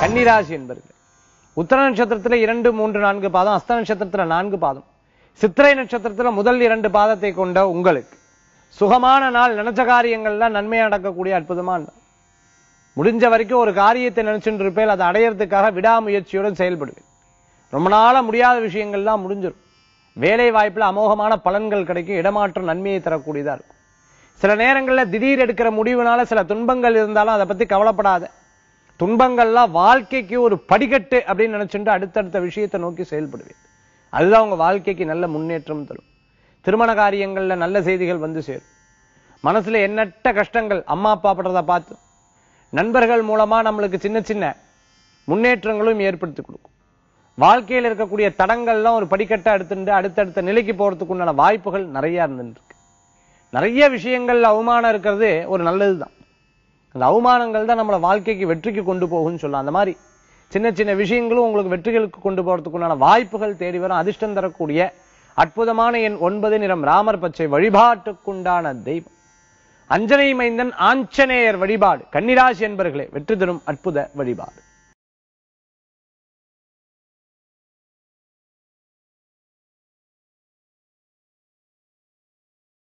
கன்னிராசி என்பர்கள் உத்தர நட்சத்திரத்துல இரண்டு மூன்று நான்கு பாதம் அஸ்த நட்சத்திரத்துல நான்கு பாதம் சித்திரை நட்சத்திரத்துல முதல் இரண்டு பாதத்தை கொண்ட உங்களுக்கு சுகமான நாள் நினைச்ச காரியங்கள்லாம் நன்மையா நடக்கக்கூடிய அற்புதமான நாள் முடிஞ்ச வரைக்கும் ஒரு காரியத்தை நினைச்சுட்டு இருப்பேன் அதை அடையறதுக்காக விடாமுயற்சியுடன் செயல்படுவேன் ரொம்ப நாளா முடியாத விஷயங்கள்லாம் முடிஞ்சிடும் வேலை வாய்ப்புல அமோகமான பலன்கள் கிடைக்கும் இடமாற்றம் நன்மையை தரக்கூடியதா இருக்கும் சில நேரங்கள்ல திடீர் எடுக்கிற முடிவுனால சில துன்பங்கள் இருந்தாலும் அதை பத்தி கவலைப்படாத துன்பங்கள்லாம் வாழ்க்கைக்கு ஒரு படிக்கட்டு அப்படின்னு நினைச்சுட்டு அடுத்தடுத்த விஷயத்தை நோக்கி செயல்படுவேன் அதுதான் உங்க வாழ்க்கைக்கு நல்ல முன்னேற்றம் தரும் திருமண காரியங்கள்ல நல்ல செய்திகள் வந்து சேரும் மனசுல எண்ணற்ற கஷ்டங்கள் அம்மா அப்பா படுறத பார்த்து நண்பர்கள் மூலமா நம்மளுக்கு சின்ன சின்ன முன்னேற்றங்களும் ஏற்படுத்தி கொடுக்கும் வாழ்க்கையில் இருக்கக்கூடிய தடங்கள்லாம் ஒரு படிக்கட்டை எடுத்துட்டு அடுத்தடுத்த நிலைக்கு போறதுக்கு உண்டான வாய்ப்புகள் நிறைய இருந்துட்டு இருக்கு நிறைய விஷயங்கள்ல அவமானம் இருக்கிறது ஒரு நல்லதுதான் அந்த அவமானங்கள் தான் நம்மளை வாழ்க்கைக்கு வெற்றிக்கு கொண்டு போகும்னு சொல்லலாம் அந்த மாதிரி சின்ன சின்ன விஷயங்களும் உங்களுக்கு வெற்றிகளுக்கு கொண்டு போறதுக்கு உண்டான வாய்ப்புகள் தேடி வரும் அதிர்ஷ்டம் தரக்கூடிய அற்புதமான எண் ஒன்பது நிறம் ராமர் பச்சை வழிபாட்டுக்குண்டான தெய்வம் அஞ்சனை மைந்தன் ஆஞ்சநேயர் வழிபாடு கன்னிராசி என்பர்களே வெற்றி தரும் அற்புத வழிபாடு